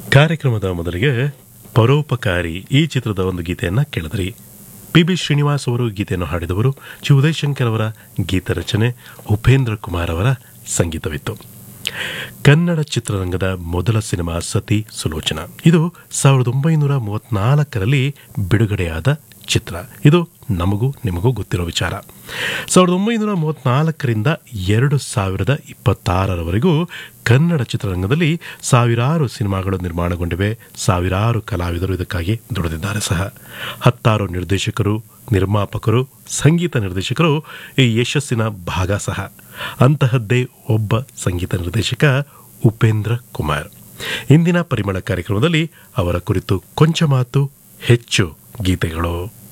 ಕಾರ್ಯಕ್ರಮದ ಮೊದಲಿಗೆ ಪರೋಪಕಾರಿ ಈ ಚಿತ್ರದ ಒಂದು ಗೀತೆಯನ್ನ ಕೇಳಿದ್ರಿ ಪಿ ಬಿ ಶ್ರೀನಿವಾಸ್ ಅವರು ಗೀತೆಯನ್ನು ಹಾಡಿದವರು ಚಿ ಉದಯಶಂಕರ್ ಅವರ ಗೀತ ರಚನೆ ಉಪೇಂದ್ರ ಕುಮಾರ್ ಅವರ ಸಂಗೀತವಿತ್ತು ಕನ್ನಡ ಚಿತ್ರರಂಗದ ಮೊದಲ ಸಿನಿಮಾ ಸತಿ ಸುಲೋಚನಾ ಇದು ಸಾವಿರದ ಒಂಬೈನೂರ ಮೂವತ್ನಾಲ್ಕರಲ್ಲಿ ಬಿಡುಗಡೆಯಾದ ಚಿತ್ರ ಇದು ನಮಗೂ ನಿಮಗೂ ಗೊತ್ತಿರೋ ವಿಚಾರ ಸಾವಿರದ ಒಂಬೈನೂರ ಮೂವತ್ನಾಲ್ಕರಿಂದ ಎರಡು ಸಾವಿರದ ಇಪ್ಪತ್ತಾರರವರೆಗೂ ಕನ್ನಡ ಚಿತ್ರರಂಗದಲ್ಲಿ ಸಾವಿರಾರು ಸಿನಿಮಾಗಳು ನಿರ್ಮಾಣಗೊಂಡಿವೆ ಸಾವಿರಾರು ಕಲಾವಿದರು ಇದಕ್ಕಾಗಿ ದುಡಿದಿದ್ದಾರೆ ಸಹ ಹತ್ತಾರು ನಿರ್ದೇಶಕರು ನಿರ್ಮಾಪಕರು ಸಂಗೀತ ನಿರ್ದೇಶಕರು ಈ ಯಶಸ್ಸಿನ ಭಾಗ ಸಹ ಅಂತಹದ್ದೇ ಒಬ್ಬ ಸಂಗೀತ ನಿರ್ದೇಶಕ ಉಪೇಂದ್ರ ಕುಮಾರ್ ಇಂದಿನ ಪರಿಮಳ ಕಾರ್ಯಕ್ರಮದಲ್ಲಿ ಅವರ ಕುರಿತು ಕೊಂಚ ಮಾತು ಹೆಚ್ಚು ಗೀತೆಗಳು